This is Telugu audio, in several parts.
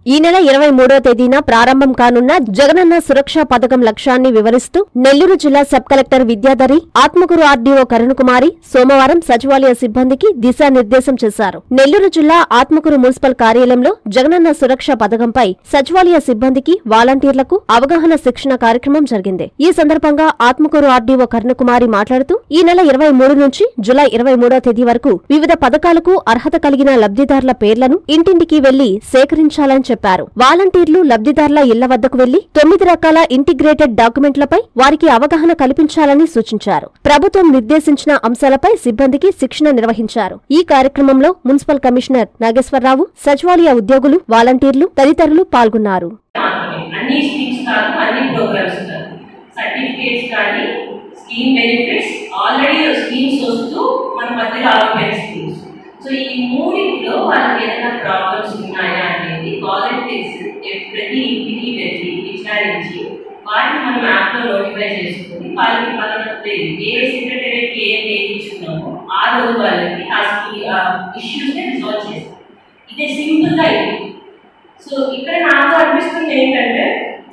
ఈ నెల ఇరవై మూడో తేదీన ప్రారంభం కానున్న జగనన్న సురక్ష పథకం లక్ష్యాన్ని వివరిస్తూ నెల్లూరు జిల్లా sub collector Vidyadhari Atmakur RDO Karunakumari సోమవారం సచివాలయ సిబ్బందికి దిశానిర్దేశం చేశారు నెల్లూరు జిల్లా ఆత్మకూరు మున్సిపల్ కార్యాలయంలో జగనన్న సురక్ష పథకంపై సచివాలయ సిబ్బందికి వాలంటీర్లకు అవగాహన శిక్షణ కార్యక్రమం జరిగింది ఈ సందర్భంగా ఆత్మకూరు ఆర్డీఓ కరుణకుమారి మాట్లాడుతూ ఈ నెల ఇరవై మూడు నుంచి జులై ఇరవై మూడో తేదీ వరకు వివిధ పథకాలకు అర్హత కలిగిన లబ్ధిదారుల పేర్లను ఇంటింటికి వెళ్లి సేకరించాలని చెప్పారు వాలంటీర్లు లబ్ధిదారుల ఇళ్ల వద్దకు వెళ్లి తొమ్మిది రకాల ఇంటిగ్రేటెడ్ డాక్యుమెంట్లపై వారికి అవగాహన కల్పించాలని సూచించారు ప్రభుత్వం నిర్దేశించిన అంశాలపై సిబ్బందికి శిక్షణ నిర్వహించారు ఈ కార్యక్రమంలో మున్సిపల్ కమిషనర్ నాగేశ్వరరావు సచివాలయ ఉద్యోగులు వాలంటీర్లు తదితరులు పాల్గొన్నారు మాత్రమే అన్ని స్కీమ్స్ కాదు అన్ని ప్రోగ్రామ్స్ కాదు సర్టిఫికేట్స్ కానీ స్కీమ్ బెనిఫిట్స్ ఆల్రెడీ స్కీమ్స్ వస్తూ మన మధ్యలో ఆగిపోయిన స్కీమ్స్ సో ఈ మూడింటిలో వాళ్ళకి ఏదైనా ప్రాబ్లమ్స్ ఉన్నాయా అనేది వాలంటీర్స్ ప్రతి ఇంటికి వెళ్ళి విచారించి వాటిని మనం యాప్లో నోటిఫై చేసుకుని వాళ్ళకి మనం ఏ సెక్రటరీకి ఏ డేట్ ఇచ్చున్నామో ఆ రోజు వాళ్ళకి ఆ ఇష్యూస్ని రిజాల్వ్ చేస్తాం ఇదే సింపుల్గా ఇది సో ఇక్కడ నాకు అనిపిస్తుంది ఏంటంటే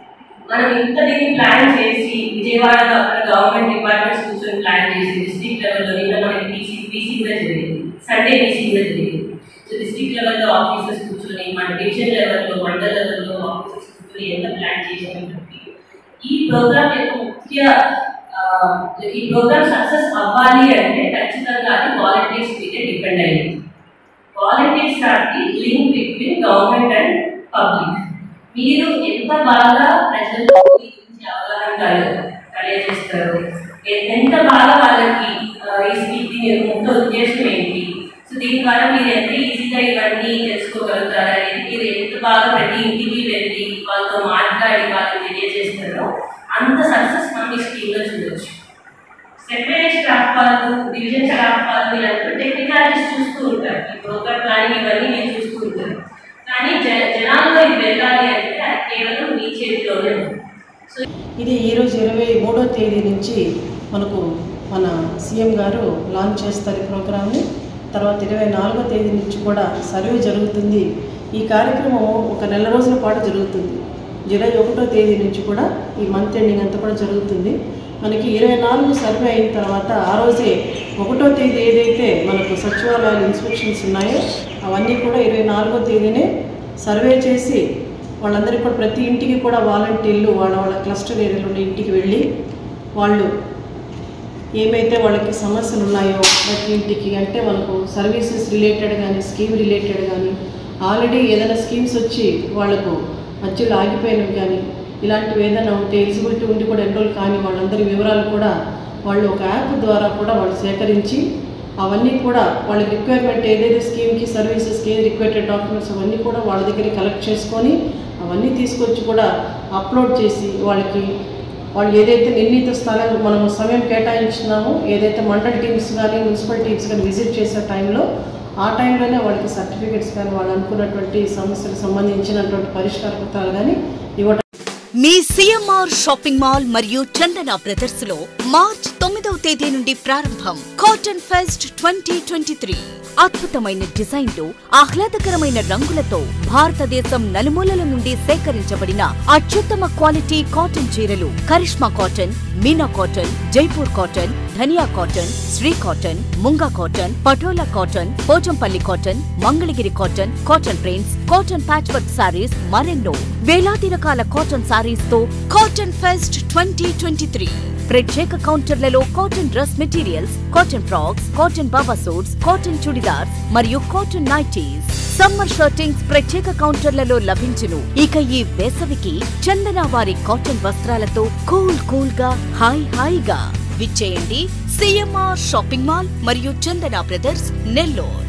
మనం ఇంత దీన్ని ప్లాన్ చేసి విజయవాడలో అక్కడ గవర్నమెంట్ డిపార్ట్మెంట్స్ కూర్చొని ప్లాన్ చేసి డిస్ట్రిక్ట్ లెవెల్లో నిన్న మనకి పీసీ పీసీ కూడా జరిగింది సండే పీసీ కూడా జరిగింది సో డిస్ట్రిక్ట్ లెవెల్లో ఆఫీసర్స్ కూర్చొని మన డివిజన్ లెవెల్లో మండల లెవెల్లో ఆఫీసర్స్ కూర్చొని ఎంత ప్లాన్ చేసామని చెప్పి ఈ ప్రోగ్రామ్ యొక్క ముఖ్య ఆ, ఈ ప్రోగ్రామ్ సక్సెస్ అవ్వాలి అంటే ఖచ్చితంగా అది వాలంటీర్స్ మీద డిపెండ్ అయ్యింది volunteers are the link between government and public మీరు ఎంత బాగా ప్రజలకు ఈ గురించి అవగాహన కల- కలిగజేస్తారు ఎ- ఎంత బాగా వాళ్ళకి ఆ, ఈ స్కీమ్ యొక్క ముఖ్య ఉద్దేశం ఏంటి సో దీని ద్వారా మీరు ఎంత ఈజీగా ఇవన్నీ తెలుసుకోగలుగుతారు అనేది మీరు ఎంత బాగా ప్రతి ఇంటికి వెళ్ళి వాళ్ళతో మాట్లాడి వాళ్ళకి తెలియజేస్తారో అంత సక్సెస్ మనం ఈ స్కీమ్లో చూడొచ్చు సెపరేట్ స్టాఫ్ వాళ్ళు డివిజన్ స్టాఫ్ వాళ్ళు వీళ్ళందరూ టెక్నికాలిటీస్ చూస్తూ ఉంటారు ఈ ప్రోగ్రామ్ ప్లానింగ్ ఇవన్నీ మీరు చూస్తూ ఉంటారు కానీ జ జనాల్లో ఇది వెళ్ళాలి అంటే అది కేవలం మీ చేతిలోనే ఉంది సో ఇది ఈరోజు ఇరవై మూడో తేదీ నుంచి మనకు మన సీఎం గారు లాంచ్ చేస్తారు ఈ ప్రోగ్రామ్ని తర్వాత ఇరవై నాలుగో తేదీ నుంచి కూడా సర్వే జరుగుతుంది ఈ కార్యక్రమం ఒక నెల రోజుల పాటు జరుగుతుంది జూలై ఒకటో తేదీ నుంచి కూడా ఈ మంత్ ఎండింగ్ అంతా కూడా జరుగుతుంది మనకి ఇరవై నాలుగు సర్వే అయిన తర్వాత ఆ రోజే ఒకటో తేదీ ఏదైతే మనకు సచివాలయాలు ఇన్స్పెక్షన్స్ ఉన్నాయో అవన్నీ కూడా ఇరవై నాలుగో తేదీనే సర్వే చేసి వాళ్ళందరికీ కూడా ప్రతి ఇంటికి కూడా వాలంటీర్లు వాళ్ళ వాళ్ళ క్లస్టర్ ఏరియాలో ఉండే ఇంటికి వెళ్ళి వాళ్ళు ఏమైతే వాళ్ళకి సమస్యలు ఉన్నాయో ప్రతి ఇంటికి అంటే మనకు సర్వీసెస్ రిలేటెడ్ కానీ స్కీమ్ రిలేటెడ్ కానీ ఆల్రెడీ ఏదైనా స్కీమ్స్ వచ్చి వాళ్ళకు మధ్యలో ఆగిపోయినవి కానీ ఇలాంటివి ఏదైనా ఉంటే ఎలిజిబిలిటీ ఉండి కూడా ఎన్రోల్ కాని వాళ్ళందరి వివరాలు కూడా వాళ్ళు ఒక యాప్ ద్వారా కూడా వాళ్ళు సేకరించి అవన్నీ కూడా వాళ్ళ రిక్వైర్మెంట్ ఏదైతే స్కీమ్కి సర్వీసెస్కి ఏ రిక్వైర్డ్ డాక్యుమెంట్స్ అవన్నీ కూడా వాళ్ళ దగ్గర కలెక్ట్ చేసుకొని అవన్నీ తీసుకొచ్చి కూడా అప్లోడ్ చేసి వాళ్ళకి వాళ్ళు ఏదైతే నిర్ణీత స్థలం మనం సమయం కేటాయించినామో ఏదైతే మండల్ టీమ్స్ కానీ మున్సిపల్ టీమ్స్ కానీ విజిట్ చేసే టైంలో ఆ టైంలోనే వాళ్ళకి సర్టిఫికేట్స్ కానీ వాళ్ళు అనుకున్నటువంటి సమస్యలకు సంబంధించినటువంటి పరిష్కార పత్రాలు కానీ ఇవ్వడం మీ సిఎంఆర్ షాపింగ్ మాల్ మరియు చందన బ్రదర్స్ లో మార్చ్ తొమ్మిదవ తేదీ నుండి ప్రారంభం cotton fest twenty twenty three అద్భుతమైన డిజైన్లు ఆహ్లాదకరమైన రంగులతో భారతదేశం నలుమూలల నుండి సేకరించబడిన అత్యుత్తమ క్వాలిటీ కాటన్ చీరలు Karishma cotton Meena cotton Jaipur cotton Dhaniya cotton Shri cotton Munga cotton Patola cotton Pochampally cotton Mangalagiri cotton cotton prints cotton patch work sarees మరెన్నో వేలాది రకాల కాటన్ సారీస్ తో cotton fest twenty twenty three ప్రత్యేక కౌంటర్లలో cotton dress materials cotton frocks cotton baba suits cotton churidars మరియు కాటన్ నైటీస్ సమ్మర్ షర్టింగ్స్ ప్రత్యేక కౌంటర్లలో లభించును ఇక ఈ వేసవికి చందన వారి కాటన్ వస్త్రాలతో కూల్ కూల్ గా హాయ్ హాయిగా విచ్చేయండి సిఎంఆర్ షాపింగ్ మాల్ మరియు చందన బ్రదర్స్ నెల్లూరు